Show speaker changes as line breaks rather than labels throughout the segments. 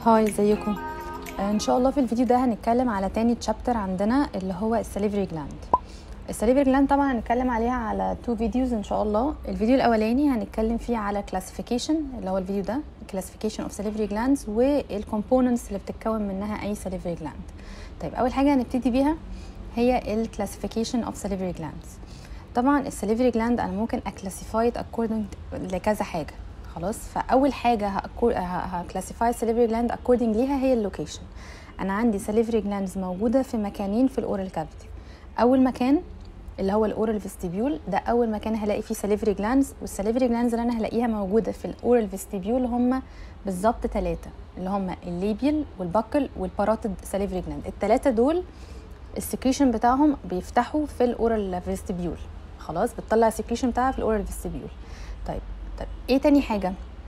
هاي ازيكم ان شاء الله في الفيديو ده هنتكلم على تاني تشابتر عندنا اللي هو السليفري جلاند السليفري جلاند طبعا هنتكلم عليها على تو فيديوز ان شاء الله الفيديو الاولاني هنتكلم فيه على كلاسيفيكيشن اللي هو الفيديو ده كلاسيفيكيشن اوف سليفري جلاندز والكومبوننتس اللي بتتكون منها اي سليفري جلاند طيب اول حاجه هنبتدي بيها هي الكلاسيفيكيشن اوف سليفري جلاندز طبعا السليفري جلاند انا ممكن اكلاسيفايد اكوردنج لكذا حاجه خلاص فاول حاجه هكلاسيفاي سليفري جلاند اكوردنج ليها هي اللوكيشن انا عندي سليفري جلاندز موجوده في مكانين في الاورال كافيتي اول مكان اللي هو الاورال فيستيبيول ده اول مكان هلاقي فيه سليفري جلاندز والسليفري جلاندز اللي انا هلاقيها موجوده في الاورال فيستيبيول هم بالظبط ثلاثه اللي هم الليبيال والبكل والباراتيد سليفري جلاند الثلاثه دول السكريشن بتاعهم بيفتحوا في الاورال فيستيبيول خلاص بتطلع السكريشن بتاعها في الاورال فيستيبيول طيب طيب ايه تاني حاجه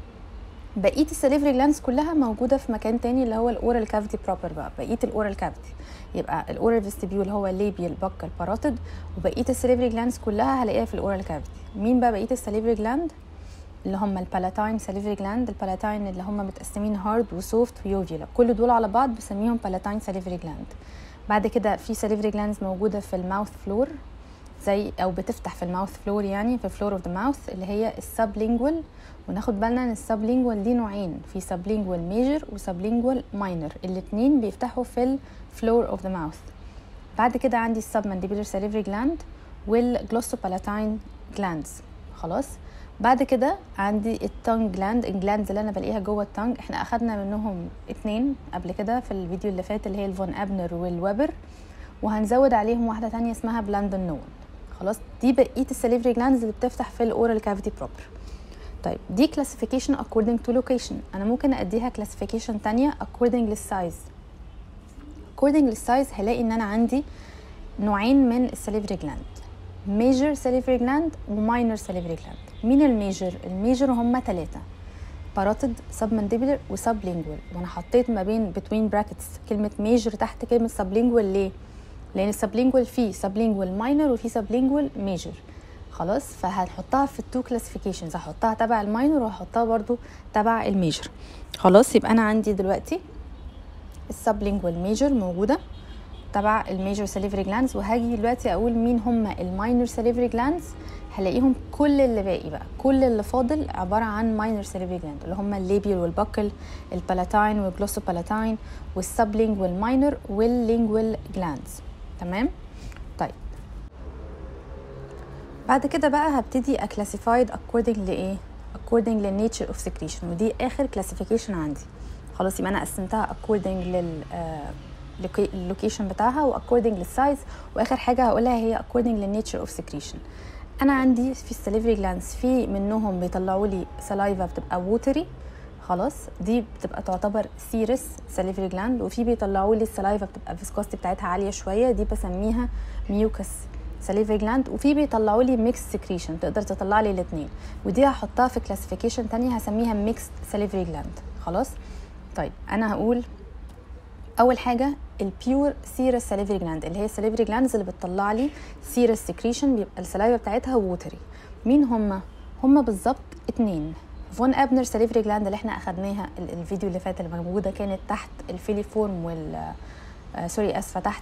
بقيه السليفري جلاندز كلها موجوده في مكان تاني اللي هو الاورال كافيتي بروبر بقى بقيه الاورال كافيتي يبقى الاورال فيستيبيول هو الليبيال بكال باراتيد وبقيه السليفري جلاندز كلها هلاقيها في الاورال كافيتي مين بقى بقيه السليفري جلاند اللي هم البالاتاين سليفري جلاند البالاتاين اللي هم متقسمين هارد وسوفت ويوفيولا كل دول على بعض بسميهم بالاتاين سليفري جلاند بعد كده في سليفري جلاندز موجوده في الماوث فلور زي او بتفتح في الماوث فلور يعني في فلور اوف ذا ماوث اللي هي السبلينجوال وناخد بالنا ان السبلينجوال دي نوعين في سبلينجوال ميجر وسبلينجوال ماينر الاثنين بيفتحوا في الفلور اوف ذا ماوث بعد كده عندي السبمانديبولار ساليفري جلاند والجلوسوبالاتاين جلاندز خلاص بعد كده عندي التونج جلاند الجلاندز اللي انا بلاقيها جوه التونج احنا اخدنا منهم اتنين قبل كده في الفيديو اللي فات اللي هي الفون ابنر والويبر وهنزود عليهم واحده تانية اسمها بلاندون نون خلاص دي بقيه السليفري جلاندز اللي بتفتح في الاورال كافيتي بروبر طيب دي كلاسيفيكيشن according to location انا ممكن اديها كلاسيفيكيشن تانية according للسايز according للسايز هلاقي ان انا عندي نوعين من السليفري جلاند ميجر سليفري جلاند وماينر سليفري جلاند مين الميجر الميجر هم ثلاثة باراتيد سبمانديبولر وسبلينجوال وانا حطيت ما بين بتوين براكتس كلمه ميجر تحت كلمه سبلينجوال ليه لان السبلينجوال فيه سبلينجوال ماينر وفيه سبلينجوال ميجر خلاص فهنحطها في التو كلاسيفيكيشنز هحطها تبع الماينر وهحطها برضو تبع الميجر خلاص يبقى انا عندي دلوقتي السبلينجوال ميجر موجوده تبع الميجر سليفري جلاندز وهاجي دلوقتي اقول مين هم الماينر سليفري جلاندز هلاقيهم كل اللي باقي بقى كل اللي فاضل عباره عن ماينر سليفري جلاند اللي هم الليبيال والبكل البالاتاين والجلوسوبالاتاين والسبلينجوال ماينر واللينجوال جلاندز تمام طيب بعد كده بقى هبتدي اكلاسيفايد according لايه according للنيتشر اوف secretion ودي اخر كلاسيفيكيشن عندي خلاص يبقى انا قسمتها according لل اللوكيشن بتاعها واكوردنج للسايز واخر حاجه هقولها هي according للنيتشر اوف secretion انا عندي في السليفري جلاندز في منهم بيطلعوا لي سلايفا بتبقى ووتري خلاص دي بتبقى تعتبر سيرس سليفري جلاند وفي بيطلعوا لي السلايفا بتبقى الفيسكوستي بتاعتها عاليه شويه دي بسميها ميوكس سليفري جلاند وفي بيطلعوا لي ميكس سكريشن تقدر تطلع لي الاثنين ودي هحطها في كلاسيفيكيشن تانية هسميها ميكس سليفري جلاند خلاص طيب انا هقول اول حاجه البيور سيرس سليفري جلاند اللي هي السليفري جلاندز اللي بتطلع لي سيرس سكريشن بيبقى السلايفا بتاعتها ووتري مين هم هم بالظبط اتنين فون ابنر سليفري جلاند اللي احنا اخدناها الفيديو اللي فات اللي موجوده كانت تحت الفيليفورم وال آه سوري اسفه تحت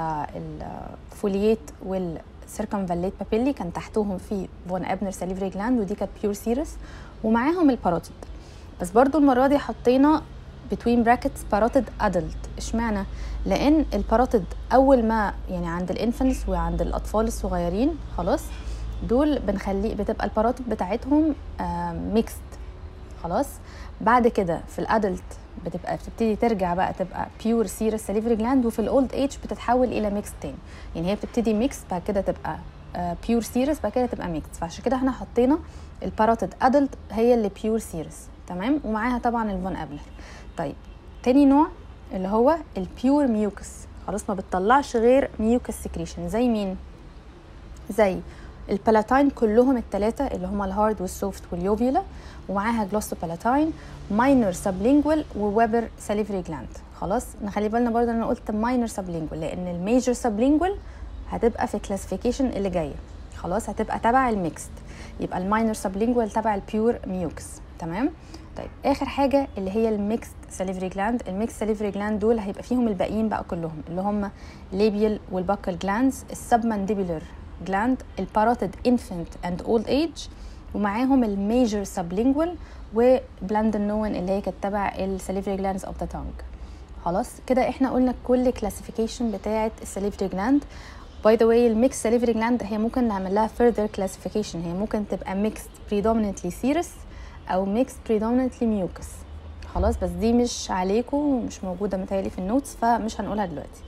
الفوليات والسيركمفاليت بابيلي كان تحتهم في فون ابنر سليفري جلاند ودي كانت بيور سيرس ومعاهم الباراتيد بس برضو المره دي حطينا between brackets parotid adult اشمعنى لان الباراتيد اول ما يعني عند الانفنتس وعند الاطفال الصغيرين خلاص دول بنخلي بتبقى الباراتيد بتاعتهم ميكست خلاص بعد كده في الادلت بتبقى بتبتدي ترجع بقى تبقى بيور سيرس سليفري جلاند وفي الاولد ايج بتتحول الى ميكس تاني يعني هي بتبتدي ميكس بعد كده تبقى بيور سيرس بعد كده تبقى ميكس فعشان كده احنا حطينا الباراتيد ادلت هي اللي بيور سيرس تمام ومعاها طبعا الفون ابلر طيب تاني نوع اللي هو البيور ميوكس خلاص ما بتطلعش غير ميوكس سكريشن زي مين زي البالاتاين كلهم الثلاثه اللي هم الهارد والسوفت واليوفيولا ومعاها جلوسوبالاتاين ماينر سبلينجوال وويبر ساليفري جلاند خلاص نخلي بالنا برضه انا قلت ماينر سبلينجوال لان الميجر سبلينجوال هتبقى في الكلاسيفيكيشن اللي جايه خلاص هتبقى تبع الميكست يبقى الماينر سبلينجوال تبع البيور ميوكس تمام طيب اخر حاجه اللي هي الميكس ساليفري جلاند الميكس ساليفري جلاند دول هيبقى فيهم الباقيين بقى كلهم اللي هم ليبيال والباكل جلاندز السبمانديبولر جلاند الباروتيد انفنت اند اولد ايج ومعاهم الميجر سبلينجوال وبلاندنون اللي هي كانت تبع الساليفري جلاندز اوف ذا تونج خلاص كده احنا قلنا كل كلاسيفيكيشن بتاعه الساليفري جلاند باي ذا واي الميكس ساليفري جلاند هي ممكن نعمل لها further كلاسيفيكيشن هي ممكن تبقى ميكس predominantly سيرس او ميكس predominantly ميوكس خلاص بس دي مش عليكم ومش موجوده متهيألي في النوتس فمش هنقولها دلوقتي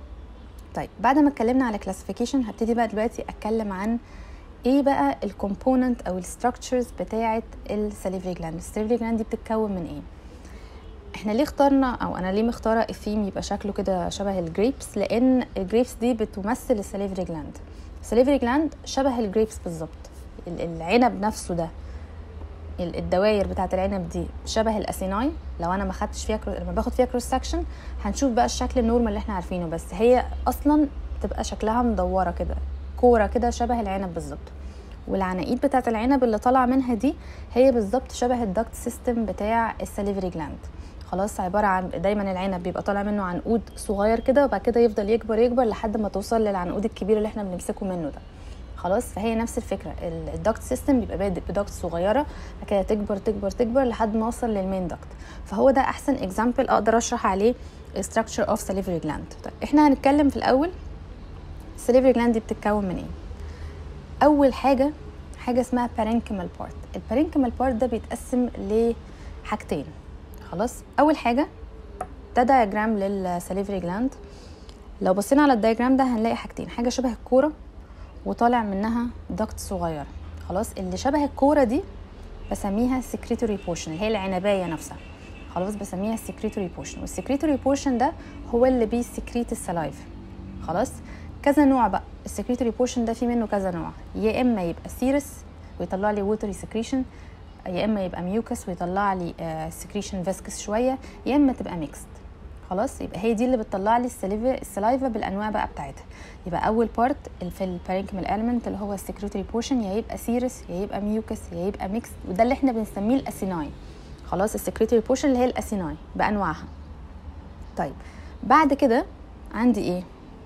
طيب بعد ما اتكلمنا على كلاسيفيكيشن هبتدي بقى دلوقتي اتكلم عن ايه بقى الكومبوننت او الستراكشرز بتاعه الساليفري جلاند الساليفري جلاند دي بتتكون من ايه احنا ليه اخترنا او انا ليه مختاره الثيم يبقى شكله كده شبه الجريبس لان الجريبس دي بتمثل الساليفري جلاند الساليفري جلاند شبه الجريبس بالظبط العنب نفسه ده الدواير بتاعه العنب دي شبه الاسيناي لو انا ما خدتش فيها كرو... لما باخد فيها كروس سكشن هنشوف بقى الشكل النورمال اللي احنا عارفينه بس هي اصلا بتبقى شكلها مدوره كده كوره كده شبه العنب بالظبط والعناقيد بتاعه العنب اللي طالعه منها دي هي بالظبط شبه الدكت سيستم بتاع الساليفري جلاند خلاص عباره عن دايما العنب بيبقى طالع منه عنقود صغير كده وبعد كده يفضل يكبر يكبر لحد ما توصل للعنقود الكبير اللي احنا بنمسكه منه ده خلاص فهي نفس الفكره الدكت سيستم بيبقى بادئ بدكت صغيره بعد كده تكبر تكبر تكبر لحد ما اوصل للمين دكت فهو ده احسن اكزامبل اقدر اشرح عليه structure اوف salivary gland طيب احنا هنتكلم في الاول salivary gland دي بتتكون من ايه اول حاجه حاجه اسمها parenchymal part البارينكيمال بارت ده بيتقسم لحاجتين خلاص اول حاجه ده دايجرام للساليفري جلاند لو بصينا على الدايجرام ده هنلاقي حاجتين حاجه شبه الكوره وطالع منها دكت صغير خلاص اللي شبه الكوره دي بسميها سكريتوري بوشن اللي هي العنبايه نفسها خلاص بسميها السكريتوري بوشن والسكريتوري بوشن ده هو اللي بيسكريت السلايف خلاص كذا نوع بقى السكريتوري بوشن ده في منه كذا نوع يا اما يبقى سيرس ويطلع لي ووتري سكريشن يا اما يبقى ميوكس ويطلع لي سكريشن فيسكس شويه يا اما تبقى ميكست خلاص يبقى هي دي اللي بتطلع لي السليفا السلايفا بالانواع بقى بتاعتها يبقى اول بارت في البارينكيمال اليمنت اللي هو السكريتوري بوشن يا يبقى سيرس يا يبقى ميوكس يا يبقى ميكست وده اللي احنا بنسميه الاسيناي خلاص السكريتوري بوشن اللي هي الاسيناي بانواعها طيب بعد كده عندي ايه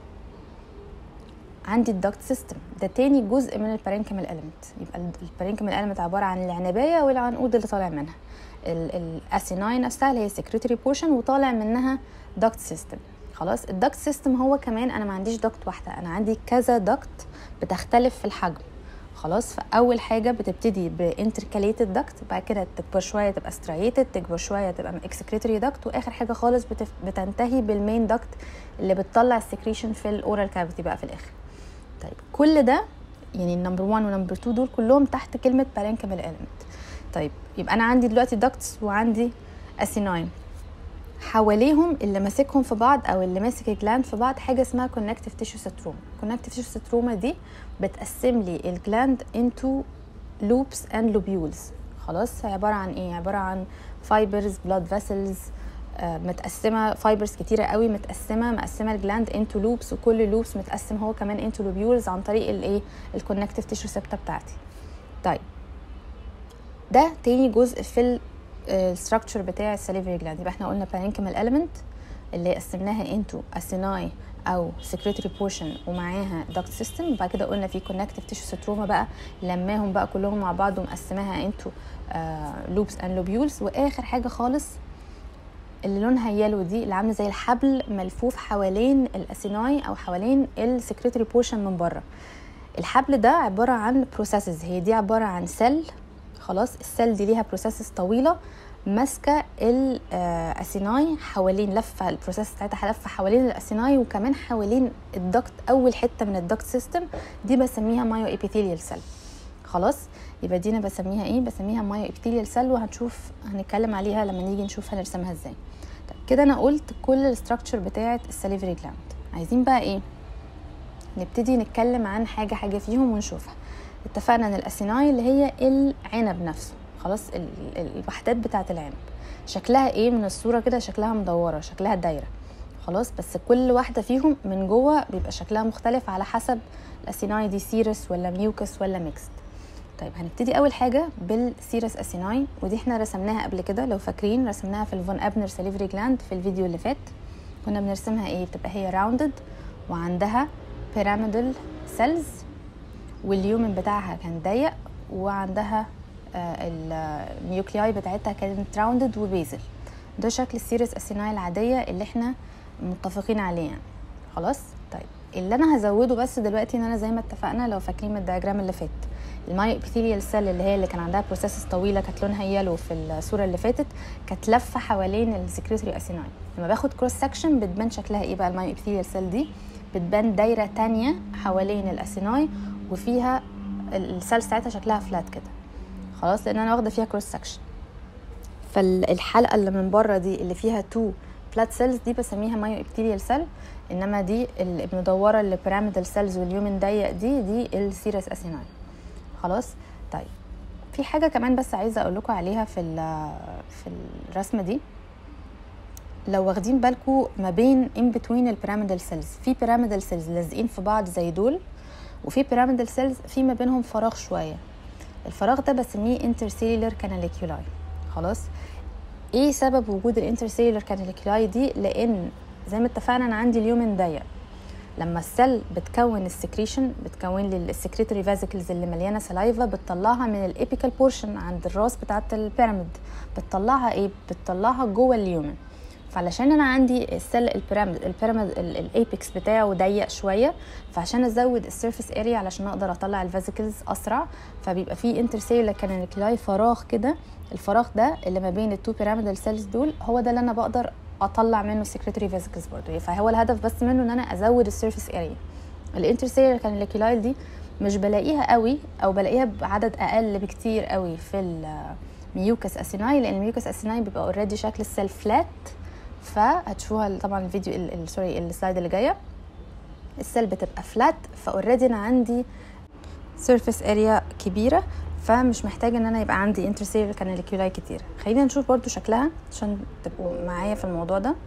عندي الدكت سيستم ده تاني جزء من البارينكيمال اليمنت يبقى البارينكيمال اليمنت عباره عن العنبايه والعنقود اللي طالع منها الاسيناي نفسها اللي هي سكريتوري بوشن وطالع منها دكت سيستم خلاص الدكت سيستم هو كمان انا ما عنديش دكت واحده انا عندي كذا دكت بتختلف في الحجم خلاص فاول حاجه بتبتدي بانتركاليتد دكت بعد كده تكبر شويه تبقى ستريتد تكبر شويه تبقى اكسكريتوري دكت واخر حاجه خالص بتف... بتنتهي بالمين دكت اللي بتطلع السكريشن في الاورال كافيتي بقى في الاخر طيب كل ده يعني النمبر 1 ونمبر 2 دول كلهم تحت كلمه بارينكيمال اليمنت طيب يبقى انا عندي دلوقتي دكتس وعندي اسيناين حواليهم اللي ماسكهم في بعض او اللي ماسك الجلاند في بعض حاجه اسمها كونكتيف تيشو ستروما كونكتيف تيشو ستروما دي بتقسم لي الجلاند انتو لوبس اند لوبيولز خلاص عباره عن ايه عباره عن فايبرز بلاد فيسلز متقسمه فايبرز كتيره قوي متقسمه مقسمه الجلاند انتو لوبس وكل لوبس متقسم هو كمان انتو لوبيولز عن طريق الايه الكونكتيف تيشو سيبتا بتاعتي طيب ده تاني جزء في الستراكشر بتاع السليفري جلاند يبقى احنا قلنا بارينكيمال اليمنت اللي قسمناها انتو اسيناي او سكريتوري بورشن ومعاها دكت سيستم وبعد كده قلنا في كونكتيف تيشو ستروما بقى لماهم بقى كلهم مع بعض ومقسماها انتو لوبس اند لوبيولز واخر حاجه خالص اللي لونها يالو دي اللي عامله زي الحبل ملفوف حوالين الاسيناي او حوالين السكريتوري بورشن من بره الحبل ده عباره عن بروسيسز هي دي عباره عن سيل خلاص السيل دي ليها بروسيسز طويله ماسكه الاسيناي حوالين لفه البروسيس بتاعتها لفه حوالين الاسيناي وكمان حوالين الدكت اول حته من الدكت سيستم دي بسميها مايو ابيثيليال سيل خلاص يبقى دي انا بسميها ايه بسميها مايو ابيثيليال سيل وهنشوف هنتكلم عليها لما نيجي نشوف هنرسمها ازاي طيب كده انا قلت كل الاستراكشر بتاعه السليفري جلاند عايزين بقى ايه نبتدي نتكلم عن حاجه حاجه فيهم ونشوفها اتفقنا ان الاسيناي اللي هي العنب نفسه خلاص الوحدات بتاعه العنب شكلها ايه من الصوره كده شكلها مدوره شكلها دايره خلاص بس كل واحده فيهم من جوه بيبقى شكلها مختلف على حسب الاسيناي دي سيرس ولا ميوكس ولا ميكست طيب هنبتدي اول حاجه بالسيرس اسيناي ودي احنا رسمناها قبل كده لو فاكرين رسمناها في الفون ابنر سليفري جلاند في الفيديو اللي فات كنا بنرسمها ايه بتبقى هي راوندد وعندها بيراميدال سيلز واليومن بتاعها كان ضيق وعندها النيوكلياي بتاعتها كانت راوندد وبيزل ده شكل السيرس اسيناي العاديه اللي احنا متفقين عليه يعني خلاص طيب اللي انا هزوده بس دلوقتي ان انا زي ما اتفقنا لو فاكرين من الدياجرام اللي فات الماي ابيثيليال سيل اللي هي اللي كان عندها بروسيسز طويله كانت لونها يلو في الصوره اللي فاتت كانت لفه حوالين السكريتري اسيناي لما باخد كروس سكشن بتبان شكلها ايه بقى الماي ابيثيليال سيل دي بتبان دايره تانية حوالين الاسيناي وفيها السيل بتاعتها شكلها فلات كده خلاص لان انا واخده فيها كروس سكشن فالحلقه اللي من بره دي اللي فيها تو فلات سيلز دي بسميها مايو ابيثيليال سيل انما دي المدوره اللي بيراميدال سيلز واليومن ضيق دي دي السيرس اسيناي خلاص طيب في حاجه كمان بس عايزه اقول لكم عليها في في الرسمه دي لو واخدين بالكم ما بين ان بتوين البيراميدال سيلز في بيراميدال سيلز لازقين في بعض زي دول وفي بيراميدال سيلز في ما بينهم فراغ شويه الفراغ ده بسميه انترسيلولر كاناليكولاي خلاص ايه سبب وجود الانترسيلولر كاناليكولاي دي لان زي ما اتفقنا انا عندي اليومن ضيق لما السيل بتكون السكريشن بتكون لي السكريتوري فازيكلز اللي مليانه سلايفا بتطلعها من الابيكال بورشن عند الراس بتاعه البيراميد بتطلعها ايه بتطلعها جوه اليومن فعلشان انا عندي السيل البيراميد البيراميد الايبكس بتاعه ضيق شويه فعشان ازود السيرفيس اريا علشان اقدر اطلع الفازيكلز اسرع فبيبقى في انترسيلر كاناليكولاي فراغ كده الفراغ ده اللي ما بين التو بيراميدال سيلز دول هو ده اللي انا بقدر اطلع منه السكريتوري فيزيكلز برضه فهو الهدف بس منه ان انا ازود السيرفيس اريا الانترسيلر كاناليكولاي دي مش بلاقيها قوي او بلاقيها بعدد اقل بكتير قوي في الميوكس اسيناي لان الميوكس اسيناي بيبقى اوريدي شكل السيل فلات فهتشوفوها طبعا الفيديو سوري السلايد اللي جايه السيل بتبقى فلات فاوريدي انا عندي سيرفيس اريا كبيره فمش محتاج ان انا يبقى عندي انترسيلر كاناليكولاي كتير خلينا نشوف برضو شكلها عشان تبقوا معايا في الموضوع ده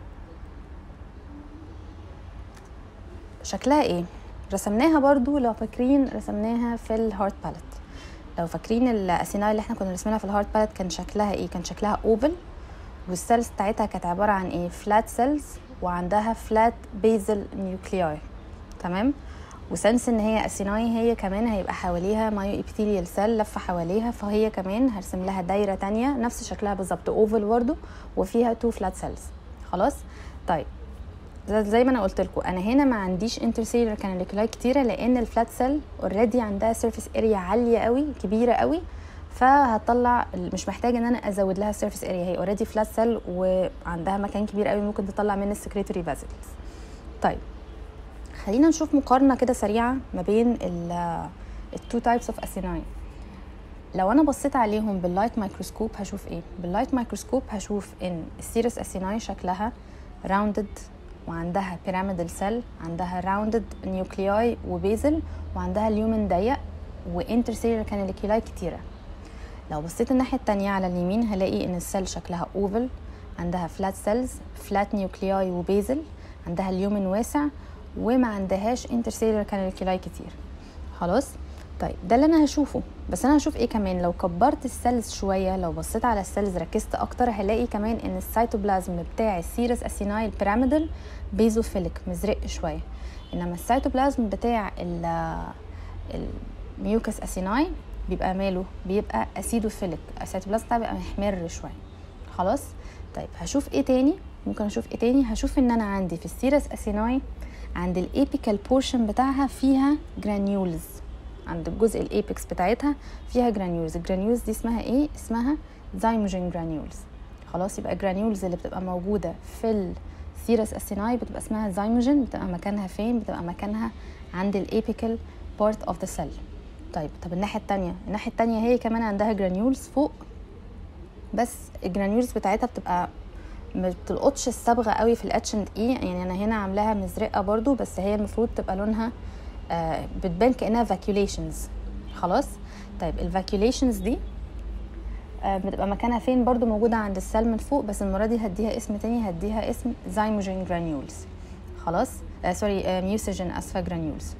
شكلها ايه رسمناها برضو لو فاكرين رسمناها في الهارت باليت لو فاكرين الاسيناي اللي احنا كنا رسمينها في الهارت باليت كان شكلها ايه كان شكلها اوفل والسيلز بتاعتها كانت عباره عن ايه فلات سيلز وعندها فلات بيزل نيوكلياي تمام وسنس ان هي اسيناي هي كمان هيبقى حواليها مايو ابيثيليال سيل لفه حواليها فهي كمان هرسم لها دايره تانية نفس شكلها بالظبط اوفل برضو وفيها تو فلات سيلز خلاص طيب زي ما انا قلت لكم انا هنا ما عنديش انترسيلر كاناليكولاي كتيره لان الفلات سيل اوريدي عندها سيرفيس اريا عاليه قوي كبيره قوي فهتطلع مش محتاجه ان انا ازود لها سيرفيس اريا هي اوريدي فلات سيل وعندها مكان كبير قوي ممكن تطلع منه السكريتوري فازيكلز طيب خلينا نشوف مقارنه كده سريعه ما بين التو تايبس اوف اسيناي لو انا بصيت عليهم باللايت مايكروسكوب هشوف ايه باللايت مايكروسكوب هشوف ان السيرس اسيناي شكلها راوندد وعندها بيراميدال سيل عندها راوندد نيوكلياي وبيزل وعندها اليومن ضيق وانترسيلر كاناليكولاي كتيره لو بصيت الناحيه التانية على اليمين هلاقي ان السيل شكلها اوفل عندها فلات سيلز فلات نيوكلياي وبيزل عندها اليومن واسع وما عندهاش انترسيلر كاناليكولاي كتير خلاص طيب ده اللي انا هشوفه بس انا هشوف ايه كمان لو كبرت السيلز شويه لو بصيت على السيلز ركزت اكتر هلاقي كمان ان السيتوبلازم بتاع السيرس اسيناي البيراميدال بيزوفيليك مزرق شويه انما السيتوبلازم بتاع الميوكس اسيناي بيبقى ماله بيبقى اسيدوفيليك السيتوبلازم بتاعه بيبقى محمر شويه خلاص طيب هشوف ايه تاني ممكن اشوف ايه تاني هشوف ان انا عندي في السيرس اسيناي عند الابيكال بورشن بتاعها فيها جرانيولز عند الجزء الايبكس بتاعتها فيها جرانيولز الجرانيولز دي اسمها ايه اسمها زايموجين جرانيولز خلاص يبقى الجرانيولز اللي بتبقى موجوده في السيرس اسيناي بتبقى اسمها زايموجين بتبقى مكانها فين بتبقى مكانها عند الابيكال بارت اوف ذا سيل طيب طب الناحيه التانية الناحيه التانية هي كمان عندها جرانيولز فوق بس الجرانيولز بتاعتها بتبقى ما بتلقطش الصبغه قوي في الاتش اند اي يعني انا هنا عاملاها مزرقه برضو بس هي المفروض تبقى لونها آه بتبان كانها فاكيوليشنز خلاص طيب الفاكيوليشنز دي آه بتبقى مكانها فين برضو موجوده عند السيل من فوق بس المره دي هديها اسم تاني هديها اسم زايموجين جرانيولز خلاص آه سوري آه ميوسيجين اسفا جرانيولز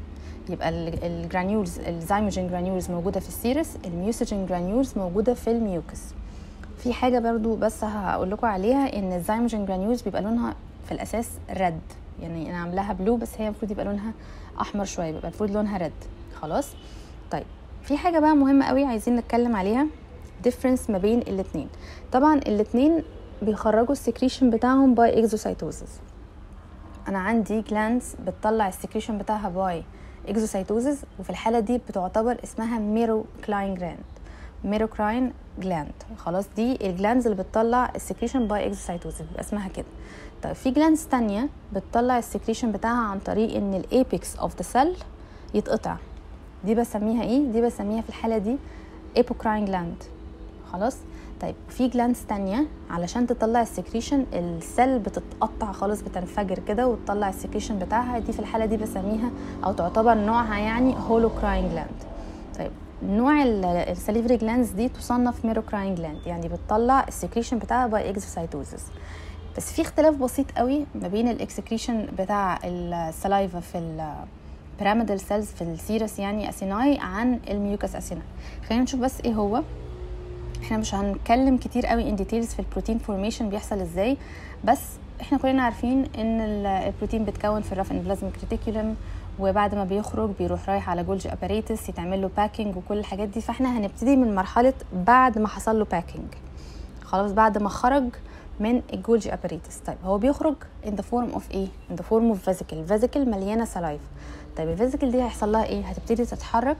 يبقى الجرانيولز الزيموجين جرانيولز موجوده في السيرس الميوسيجين جرانيولز موجوده في الميوكس في حاجه برضو بس هقول لكم عليها ان الزيموجين جرانيولز بيبقى لونها في الاساس رد يعني انا عاملاها بلو بس هي المفروض يبقى لونها احمر شويه بيبقى المفروض لونها رد خلاص طيب في حاجه بقى مهمه قوي عايزين نتكلم عليها ديفرنس ما بين الاثنين طبعا الاثنين بيخرجوا السكريشن بتاعهم باي اكزوسايتوزس انا عندي جلانس بتطلع السكريشن بتاعها باي اكزوسايتوزس وفي الحاله دي بتعتبر اسمها ميروكلاين جلاند ميروكراين جلاند خلاص دي الجلاندز اللي بتطلع السكريشن باي اكزوسايتوزس بيبقى اسمها كده طيب في جلاندز تانية بتطلع السكريشن بتاعها عن طريق ان الايبكس اوف ذا سيل يتقطع دي بسميها ايه دي بسميها في الحاله دي ايبوكراين جلاند خلاص طيب في جلاندز تانية علشان تطلع السكريشن السيل بتتقطع خالص بتنفجر كده وتطلع السكريشن بتاعها دي في الحاله دي بسميها او تعتبر نوعها يعني هولوكراين جلاند طيب نوع السليفري جلاندز دي تصنف ميروكراين جلاند يعني بتطلع السكريشن بتاعها باي اكزوسايتوزس بس في اختلاف بسيط قوي ما بين الاكسكريشن بتاع السلايفا في البيراميدال سيلز في السيرس يعني اسيناي عن الميوكس اسيناي خلينا نشوف بس ايه هو احنا مش هنتكلم كتير قوي ان ديتيلز في البروتين فورميشن بيحصل ازاي بس احنا كلنا عارفين ان البروتين بيتكون في الرف بلازميك ريتيكولم وبعد ما بيخرج بيروح رايح على جولجي اباريتس يتعمل له باكينج وكل الحاجات دي فاحنا هنبتدي من مرحله بعد ما حصل له باكينج خلاص بعد ما خرج من الجولجي اباريتس طيب هو بيخرج in the form of ايه in the form of vesicle vesicle مليانه سلايف طيب الفيزيكل دي هيحصل لها ايه هتبتدي تتحرك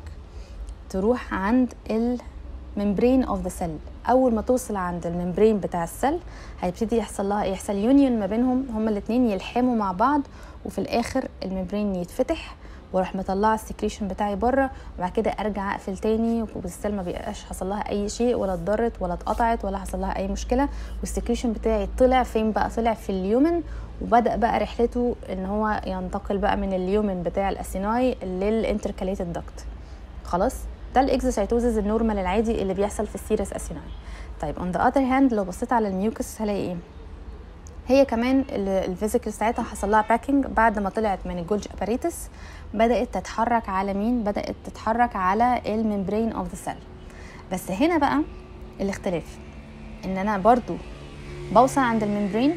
تروح عند الممبرين اوف ذا سيل اول ما توصل عند الممبرين بتاع السيل هيبتدي يحصل لها ايه يحصل يونيون ما بينهم هما الاثنين يلحموا مع بعض وفي الاخر الممبرين يتفتح واروح مطلعه السكريشن بتاعي بره وبعد كده ارجع اقفل تاني والسيل ما بيبقاش حصل لها اي شيء ولا اتضرت ولا اتقطعت ولا حصل لها اي مشكله والسكريشن بتاعي طلع فين بقى طلع في اليومن وبدا بقى رحلته ان هو ينتقل بقى من اليومن بتاع الاسيناي للانتركاليتد دكت خلاص ده الاكزوسايتوزز النورمال العادي اللي بيحصل في السيرس اسيناي طيب اون ذا اذر هاند لو بصيت على الميوكس هلاقي ايه هي كمان الفيزيكال ساعتها حصل لها باكينج بعد ما طلعت من الجولج اباريتس بدات تتحرك على مين بدات تتحرك على الممبرين اوف ذا سيل بس هنا بقى الاختلاف ان انا برضو بوصل عند الممبرين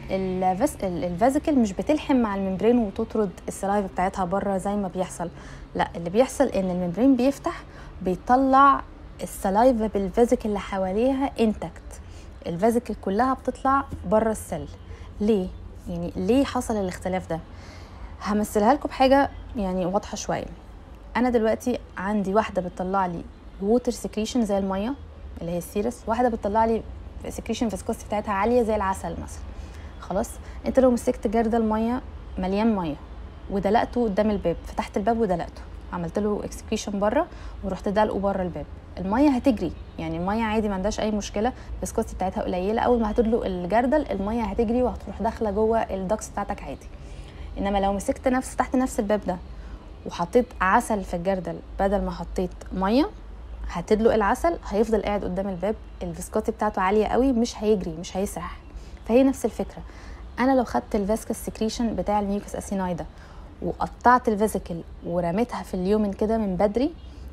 الفيزيكال مش بتلحم مع الممبرين وتطرد السلايف بتاعتها بره زي ما بيحصل لا اللي بيحصل ان الممبرين بيفتح بيطلع السلايفا بالفيزيكال اللي حواليها انتكت الفيزيكال كلها بتطلع بره السيل ليه يعني ليه حصل الاختلاف ده همثلها لكم بحاجه يعني واضحه شويه انا دلوقتي عندي واحده بتطلع لي ووتر سكريشن زي الميه اللي هي السيرس واحده بتطلع لي سكريشن فيسكوستي بتاعتها عاليه زي العسل مثلا خلاص انت لو مسكت جردل ميه مليان ميه ودلقته قدام الباب فتحت الباب ودلقته عملت له اكسكريشن بره ورحت دلقه بره الباب الميه هتجري يعني الميه عادي ما عندهاش اي مشكله الفيسكوستي بتاعتها قليله اول ما هتدلق الجردل الميه هتجري وهتروح داخله جوه الدكس بتاعتك عادي انما لو مسكت نفس تحت نفس الباب ده وحطيت عسل في الجردل بدل ما حطيت ميه هتدلق العسل هيفضل قاعد قدام الباب الفيسكوتي بتاعته عاليه قوي مش هيجري مش هيسرح فهي نفس الفكره انا لو خدت الفاسكس سكريشن بتاع الميوكس اسيناي ده وقطعت الفيزيكل ورميتها في اليومن كده من بدري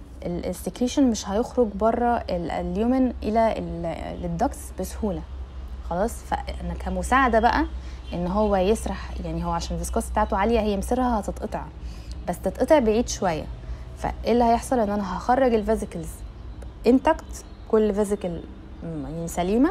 السكريشن مش هيخرج بره اليومن الى الدكس بسهوله خلاص فانا كمساعده بقى ان هو يسرح يعني هو عشان الفيسكوس بتاعته عاليه هي مصيرها هتتقطع بس تتقطع بعيد شويه فايه اللي هيحصل ان انا هخرج الفيزيكلز انتكت كل فيزيكل يعني سليمه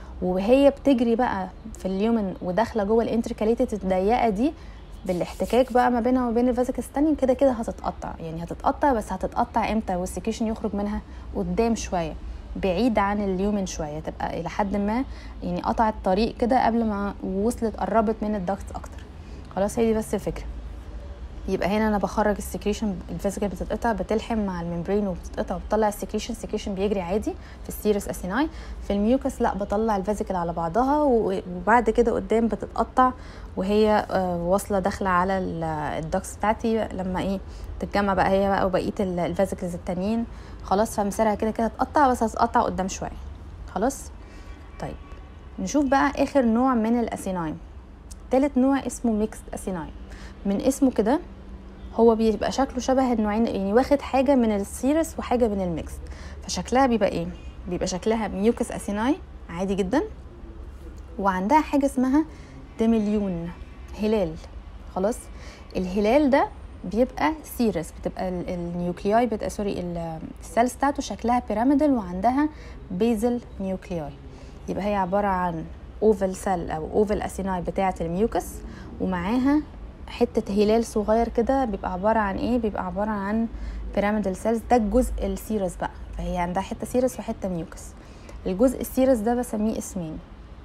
وهي بتجري بقى في اليومن وداخله جوه الانتركاليتد الضيقه دي بالاحتكاك بقى ما بينها وبين الفيزيكلز التانية كده كده هتتقطع يعني هتتقطع بس هتتقطع امتى والسكيشن يخرج منها قدام شويه بعيد عن اليومن شويه تبقى الى حد ما يعني قطعت طريق كده قبل ما وصلت قربت من الدكت اكتر خلاص هي دي بس الفكره يبقى هنا انا بخرج السكريشن الفيزيكال بتتقطع بتلحم مع الممبرين وبتتقطع وبطلع السكريشن السكريشن بيجري عادي في السيرس اسيناي في الميوكس لا بطلع الفيزيكال على بعضها وبعد كده قدام بتتقطع وهي واصله داخله على الدكس بتاعتي لما ايه تتجمع بقى هي بقى وبقيه الفيزيكلز التانيين خلاص فمسارها كده كده تقطع بس هتقطع قدام شويه خلاص طيب نشوف بقى اخر نوع من الاسيناي تالت نوع اسمه ميكست اسيناي من اسمه كده هو بيبقى شكله شبه النوعين يعني واخد حاجه من السيرس وحاجه من الميكس فشكلها بيبقى ايه بيبقى شكلها ميوكس اسيناي عادي جدا وعندها حاجه اسمها ديمليون هلال خلاص الهلال ده بيبقى سيرس بتبقى النيوكلياي بتبقى سوري السيلز بتاعته شكلها بيراميدال وعندها بيزل نيوكلياي يبقى هي عباره عن اوفل سيل او اوفل اسيناي بتاعه الميوكس ومعاها حته هلال صغير كده بيبقى عباره عن ايه بيبقى عباره عن بيراميدال سيلز ده الجزء السيرس بقى فهي عندها حته سيرس وحته ميوكس الجزء السيرس ده بسميه اسمين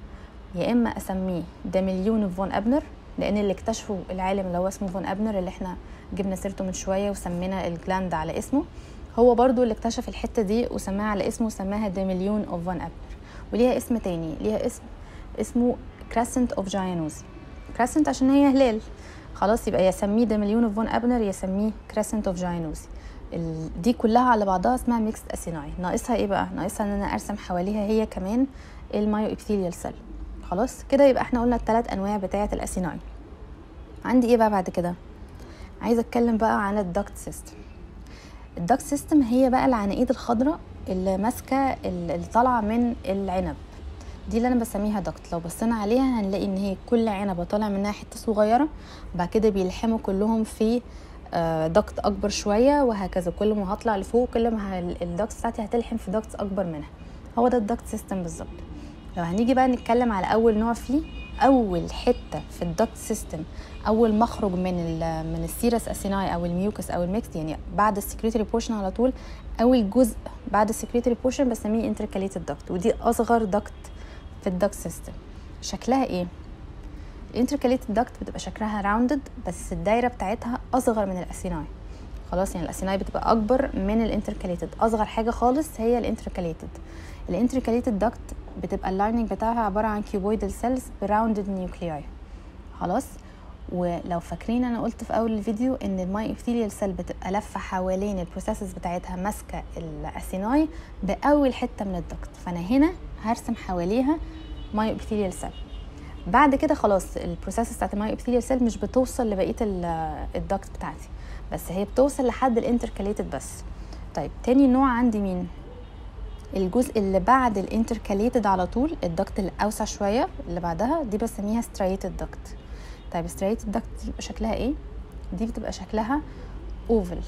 يا اما اسميه ده مليون فون ابنر لان اللي اكتشفه العالم اللي هو اسمه فون ابنر اللي احنا جبنا سيرته من شويه وسمينا الجلاند على اسمه هو برضو اللي اكتشف الحته دي وسماها على اسمه وسماها ده مليون اوف فون ابنر وليها اسم تاني ليها اسم اسمه كراسنت اوف جايانوز كراسنت عشان هي هلال خلاص يبقى يسميه ده مليون اوف فون ابنر يسميه كراسنت اوف جايانوز دي كلها على بعضها اسمها ميكس اسيناي ناقصها ايه بقى ناقصها ان انا ارسم حواليها هي كمان المايو ابثيليال سيل خلاص كده يبقى احنا قلنا الثلاث انواع بتاعه الاسيناي عندي ايه بقى بعد كده عايزه اتكلم بقى عن الدكت سيستم الدكت سيستم هي بقى العناقيد الخضراء اللي ماسكه اللي طالعه من العنب دي اللي انا بسميها دكت لو بصينا عليها هنلاقي ان هي كل عنبه طالع منها حته صغيره وبعد كده بيلحموا كلهم في دكت اكبر شويه وهكذا كل ما هطلع لفوق كل ما الدكت بتاعتي هتلحم في دكت اكبر منها هو ده الدكت سيستم بالظبط لو هنيجي بقى نتكلم على اول نوع فيه اول حته في الدكت سيستم اول مخرج من من السيرس اسيناي او الميوكس او الميكس يعني بعد السكريتري بورشن على طول اول جزء بعد السكريتري بورشن بسميه انتركاليتد دكت ودي اصغر دكت في الدكت سيستم شكلها ايه الانتركاليتد دكت بتبقى شكلها راوندد بس الدايره بتاعتها اصغر من الاسيناي خلاص يعني الاسيناي بتبقى اكبر من الانتركاليتد اصغر حاجه خالص هي الانتركاليتد الانتركاليتد دكت بتبقى اللايننج بتاعها عباره عن كيوبويدال سيلز براوندد نيوكلياي خلاص ولو فاكرين انا قلت في اول الفيديو ان الماي ابثيليال سيل بتبقى لفه حوالين البروسيسز بتاعتها ماسكه الاسيناي باول حته من الدكت فانا هنا هرسم حواليها ماي ابثيليال سيل بعد كده خلاص البروسيس بتاعت الماي ابثيليال سيل مش بتوصل لبقيه الدكت بتاعتي بس هي بتوصل لحد الانتركاليتد بس طيب تاني نوع عندي مين الجزء اللي بعد الانتركاليتد على طول الدكت الاوسع شويه اللي بعدها دي بسميها ستريتد دكت طيب ستريتد دكت دي بيبقى شكلها ايه دي بتبقى شكلها اوفل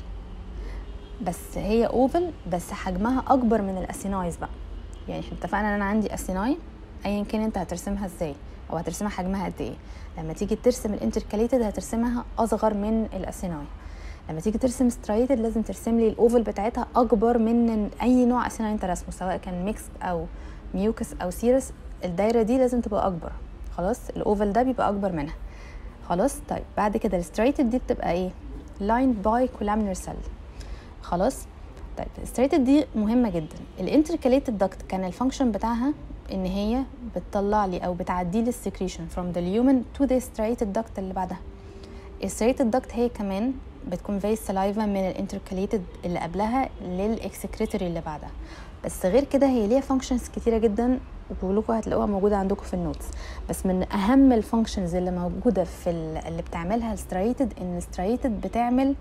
بس هي اوفل بس حجمها اكبر من الاسينايز بقى يعني احنا اتفقنا ان انا عندي اسيناي ايا كان انت هترسمها ازاي او هترسمها حجمها قد ايه لما تيجي ترسم الانتركاليتد هترسمها اصغر من الاسيناي لما تيجي ترسم سترايتد لازم ترسم لي الاوفل بتاعتها اكبر من اي نوع اسيناي انت رسمه سواء كان ميكس او ميوكس او سيرس الدايره دي لازم تبقى اكبر خلاص الاوفل ده بيبقى اكبر منها خلاص طيب بعد كده السترايتد دي بتبقى ايه لاين باي كولامنر سيل خلاص طيب السترايتد دي مهمه جدا الانتركاليتد دكت كان الفانكشن بتاعها ان هي بتطلع لي او بتعدي لي السكريشن from the lumen to the striated duct اللي بعدها الستريتد duct هي كمان بتكونفي السلايفا من الانتركاليتد اللي قبلها للاكسكريتوري اللي بعدها بس غير كده هي ليها فانكشنز كتيره جدا وكلكم هتلاقوها موجوده عندكم في النوتس بس من اهم الفانكشنز اللي موجوده في اللي بتعملها الستريتد ان الستريتد بتعمل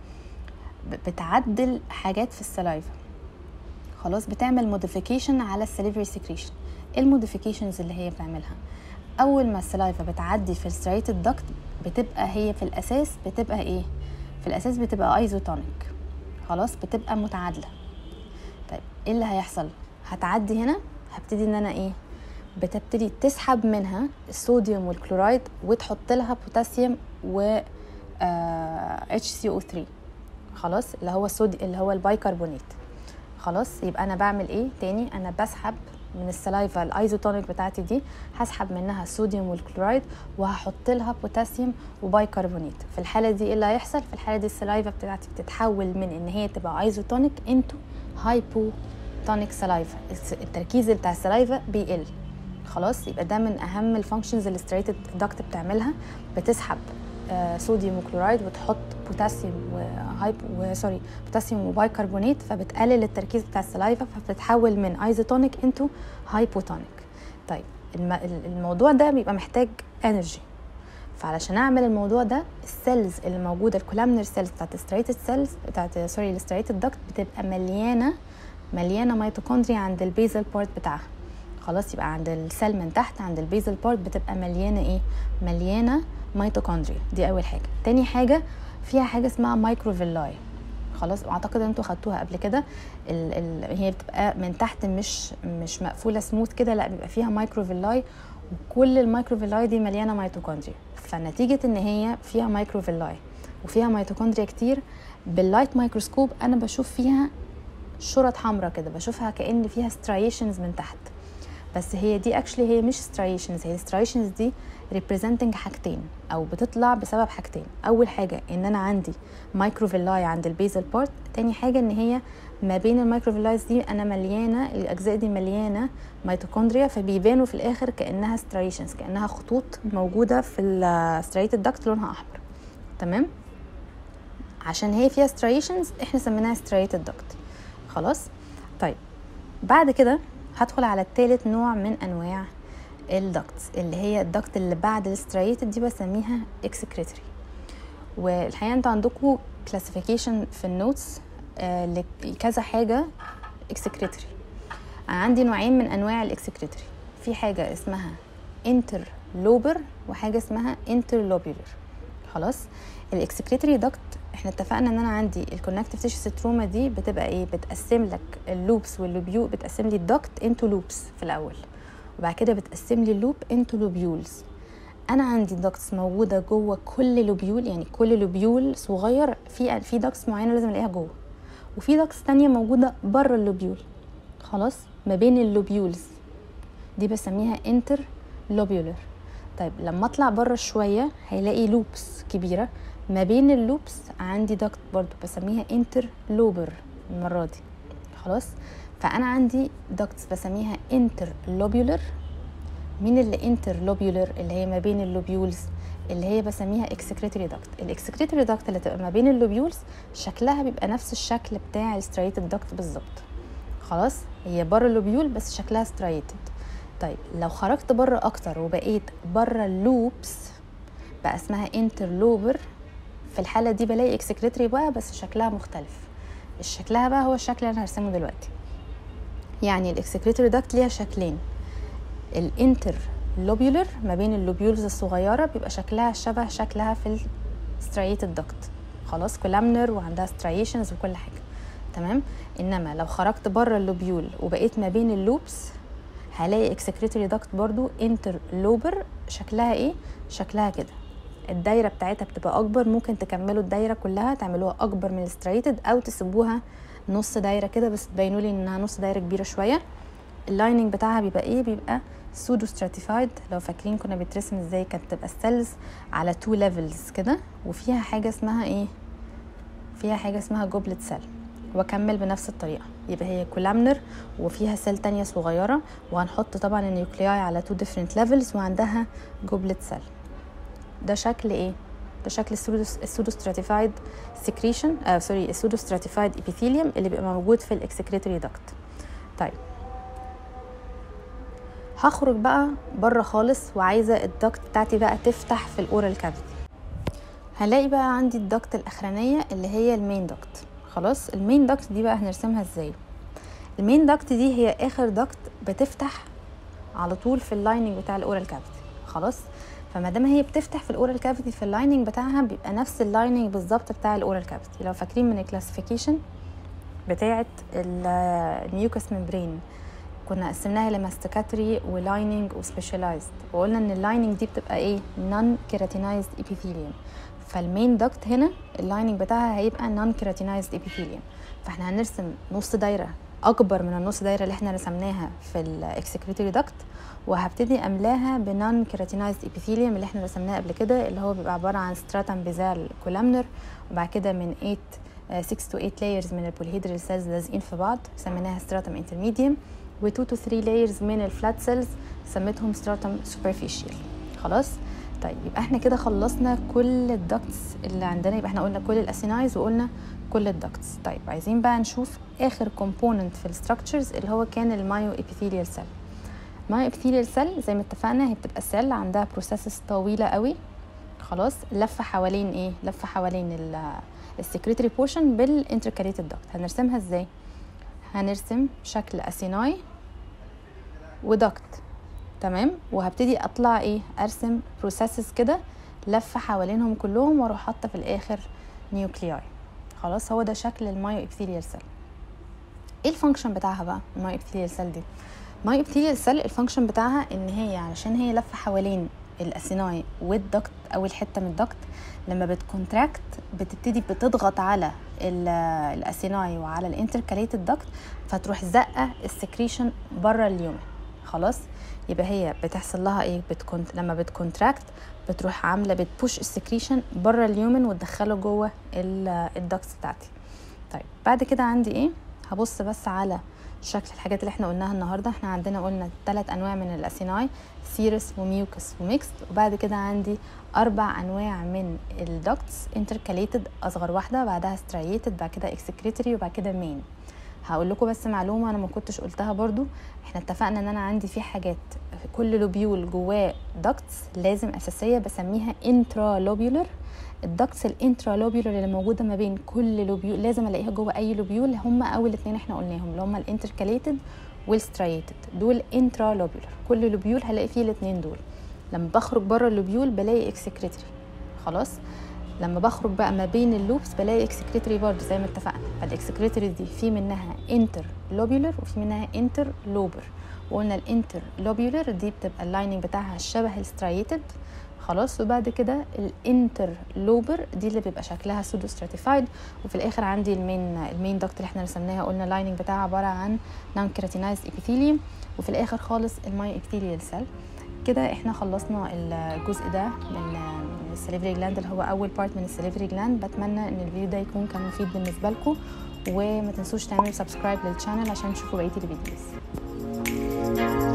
بتعدل حاجات في السلايفا خلاص بتعمل موديفيكيشن على السليفري سكريشن ايه الموديفيكيشنز اللي هي بتعملها اول ما السلايفا بتعدي في الستريتد دكت بتبقى هي في الاساس بتبقى ايه في الاساس بتبقى ايزوتونيك خلاص بتبقى متعادله طيب ايه اللي هيحصل هتعدي هنا هبتدي ان انا ايه بتبتدي تسحب منها الصوديوم والكلورايد وتحط لها بوتاسيوم و اتش سي او 3 خلاص اللي هو الصودي اللي هو البايكربونات خلاص يبقى انا بعمل ايه تاني انا بسحب من السلايفا الايزوتونيك بتاعتي دي هسحب منها الصوديوم والكلورايد وهحط لها بوتاسيوم وبايكربونات في الحاله دي ايه اللي هيحصل في الحاله دي السلايفا بتاعتي بتتحول من ان هي تبقى ايزوتونيك انتو هايبوتونيك سلايفا التركيز بتاع السلايفا بيقل خلاص يبقى ده من اهم الفانكشنز اللي ستريتد دكت بتعملها بتسحب آه صوديوم وكلورايد وتحط بوتاسيوم وهايب وسوري بوتاسيوم وبايكربونات فبتقلل التركيز بتاع السلايفا فبتتحول من ايزوتونيك انتو هايبوتونيك طيب الم... الموضوع ده بيبقى محتاج انرجي فعلشان اعمل الموضوع ده السيلز اللي موجوده الكولامنر سيلز بتاعت الستريتد سيلز بتاعت سوري الستريتد دكت بتبقى مليانه مليانه ميتوكوندريا عند البيزل بارت بتاعها خلاص يبقى عند السيل من تحت عند البيزل بارت بتبقى مليانه ايه مليانه ميتوكوندريا دي اول حاجه تاني حاجه فيها حاجه اسمها مايكروفيلاي خلاص اعتقد انتوا خدتوها قبل كده ال ال هي بتبقى من تحت مش مش مقفوله سموث كده لا بيبقى فيها مايكروفيلاي وكل المايكروفيلاي دي مليانه ميتوكوندريا فنتيجه ان هي فيها مايكروفيلاي وفيها ميتوكوندريا كتير باللايت مايكروسكوب انا بشوف فيها شرط حمراء كده بشوفها كان فيها سترايشنز من تحت بس هي دي اكشلي هي مش سترايشنز هي سترايشنز دي ريبريزنتنج حاجتين او بتطلع بسبب حاجتين اول حاجه ان انا عندي مايكروفيلاي عند البيزل بارت تاني حاجه ان هي ما بين المايكروفيلايز دي انا مليانه الاجزاء دي مليانه ميتوكوندريا فبيبانوا في الاخر كانها سترايشنز كانها خطوط موجوده في الستريتد داكت لونها احمر تمام عشان هي فيها سترايشنز احنا سميناها ستريتد داكت خلاص طيب بعد كده هدخل على الثالث نوع من انواع الدكتس اللي هي الدكت اللي بعد الستريتد دي بسميها اكسكريتري والحقيقه انتوا عندكم كلاسيفيكيشن في النوتس آه لكذا حاجه اكسكريتري انا عندي نوعين من انواع الاكسكريتري في حاجه اسمها انتر لوبر وحاجه اسمها انتر لوبيولر خلاص الاكسكريتري دكت احنا اتفقنا ان انا عندي الكونكتيف تيشو ستروما دي بتبقى ايه بتقسم لك اللوبس واللوبيو بتقسم لي الدكت انتو لوبس في الاول وبعد كده بتقسم لي اللوب انتو لوبيولز انا عندي دكتس موجوده جوه كل لوبيول يعني كل لوبيول صغير في في دكتس معينه لازم الاقيها جوه وفي دكتس تانية موجوده بره اللوبيول خلاص ما بين اللوبيولز دي بسميها انتر لوبيولر طيب لما اطلع بره شويه هيلاقي لوبس كبيره ما بين اللوبس عندي دكت برضو بسميها انتر لوبر المره دي خلاص فانا عندي دكتس بسميها انتر لوبيولر مين اللي انتر لوبيولر اللي هي ما بين اللوبيولز اللي هي بسميها اكسكريتوري دكت الاكسكريتوري دكت اللي تبقى ما بين اللوبيولز شكلها بيبقى نفس الشكل بتاع الستريتد دكت بالظبط خلاص هي بره اللوبيول بس شكلها ستريتد طيب لو خرجت بره اكتر وبقيت بره اللوبس بقى اسمها انتر لوبر في الحاله دي بلاقي اكسكريتوري بقى بس شكلها مختلف شكلها بقى هو الشكل اللي انا هرسمه دلوقتي يعني الاكسكريتوري داكت ليها شكلين الانتر لوبيولر ما بين اللوبيولز الصغيره بيبقى شكلها شبه شكلها في الستريتد داكت خلاص كولامنر وعندها ستريشنز وكل حاجه تمام انما لو خرجت بره اللوبيول وبقيت ما بين اللوبس هلاقي اكسكريتوري داكت برضو انتر لوبر شكلها ايه شكلها كده الدايره بتاعتها بتبقى اكبر ممكن تكملوا الدايره كلها تعملوها اكبر من الستريتد او تسيبوها نص دايره كده بس تبينوا لي انها نص دايره كبيره شويه اللايننج بتاعها بيبقى ايه بيبقى سودو ستراتيفايد لو فاكرين كنا بيترسم ازاي كانت تبقى السيلز على تو ليفلز كده وفيها حاجه اسمها ايه فيها حاجه اسمها جوبلت سيل واكمل بنفس الطريقه يبقى هي كولامنر وفيها سيل تانية صغيره وهنحط طبعا النيوكلياي على تو ديفرنت ليفلز وعندها جوبلت سيل ده شكل ايه ده شكل السودو ستراتيفايد سكريشن آه سوري السودو ستراتيفايد ابيثيليوم اللي بيبقى موجود في الاكسكريتوري داكت طيب هخرج بقى بره خالص وعايزه الدكت بتاعتي بقى تفتح في الاورال كافيتي هلاقي بقى عندي الدكت الاخرانيه اللي هي المين دكت خلاص المين دكت دي بقى هنرسمها ازاي المين دكت دي هي اخر دكت بتفتح على طول في اللايننج بتاع الاورال كافيتي خلاص فما دام هي بتفتح في الاورال كافيتي في اللايننج بتاعها بيبقى نفس اللايننج بالظبط بتاع الاورال كافيتي لو فاكرين من الكلاسيفيكيشن بتاعه الميوكس ممبرين كنا قسمناها لماستيكاتري ولايننج وسبيشاليزد وقلنا ان اللايننج دي بتبقى ايه نون كيراتينايزد ابيثيليوم فالمين دكت هنا اللايننج بتاعها هيبقى نون كيراتينايزد ابيثيليوم فاحنا هنرسم نص دايره اكبر من النص دايره اللي احنا رسمناها في الاكسكريتوري داكت وهبتدي املاها بنون كيراتينايزد ابيثيليوم اللي احنا رسمناه قبل كده اللي هو بيبقى عباره عن ستراتم بيزال كولامنر وبعد كده من 8 6 to 8 layers من البوليهيدرال سيلز لازقين في بعض سميناها ستراتم انترميديوم و 2 to 3 layers من الفلات سيلز سميتهم ستراتم سوبرفيشال خلاص طيب يبقى احنا كده خلصنا كل الدكتس اللي عندنا يبقى احنا قلنا كل الاسينايز وقلنا كل الدكتس طيب عايزين بقى نشوف اخر كومبوننت في الستراكشرز اللي هو كان المايو ابيثيليال سيل المايو ابيثيليال سيل زي ما اتفقنا هي بتبقى سيل عندها بروسيسز طويله قوي خلاص لفه حوالين ايه لفه حوالين السكريتري بورشن بالانتركاليتد دكت هنرسمها ازاي هنرسم شكل اسيناي ودكت تمام وهبتدي اطلع ايه ارسم بروسيسز كده لفه حوالينهم كلهم واروح حاطه في الاخر نيوكلياي خلاص هو ده شكل المايو ابثيليال سيل ايه الفانكشن بتاعها بقى المايو ابثيليال سيل دي المايو ابثيليال سيل الفانكشن بتاعها ان هي علشان هي لفه حوالين الاسيناي والدكت او الحته من الدكت لما بتكونتراكت بتبتدي بتضغط على الاسيناي وعلى الانتركاليتد دكت فتروح زقه السكريشن بره اليومن خلاص يبقى هي بتحصل لها ايه بتكونت لما بتكونتراكت بتروح عامله بتبوش السكريشن بره اليومن وتدخله جوه الدكتس بتاعتي طيب بعد كده عندي ايه هبص بس على شكل الحاجات اللي احنا قلناها النهارده احنا عندنا قلنا ثلاث انواع من الاسيناي سيرس وميوكس وميكست وبعد كده عندي اربع انواع من الدكتس انتركاليتد اصغر واحده بعدها ستريتد بعد كده اكسكريتري وبعد كده مين هقول لكم بس معلومه انا ما كنتش قلتها برضو احنا اتفقنا ان انا عندي في حاجات كل لوبيول جواه دكتس لازم اساسيه بسميها انترا لوبيولر الدكتس الانترا لوبيولر اللي موجوده ما بين كل لوبيول لازم الاقيها جوه اي لوبيول هم اول اتنين احنا قلناهم اللي هم الانتركاليتد والستريتد دول انترا لوبيولر كل لوبيول هلاقي فيه الاتنين دول لما بخرج بره اللوبيول بلاقي اكسكريتري خلاص لما بخرج بقى ما بين اللوبس بلاقي اكسكريتري برضه زي ما اتفقنا فالاكسكريتري دي في منها انتر لوبيولر وفي منها انتر لوبر وقلنا الانتر لوبيولر دي بتبقى اللايننج بتاعها شبه الستريتد خلاص وبعد كده الانتر لوبر دي اللي بيبقى شكلها سودو ستراتيفايد وفي الاخر عندي المين المين دكت اللي احنا رسمناها قلنا اللايننج بتاعها عباره عن نون كيراتينايز ابيثيليوم وفي الاخر خالص الماي ابيثيليال سيل كده احنا خلصنا الجزء ده من السليفري جلاند اللي هو اول بارت من السليفري جلاند بتمنى ان الفيديو ده يكون كان مفيد بالنسبه لكم وما تنسوش تعملوا سبسكرايب للشانل عشان تشوفوا بقيه الفيديوز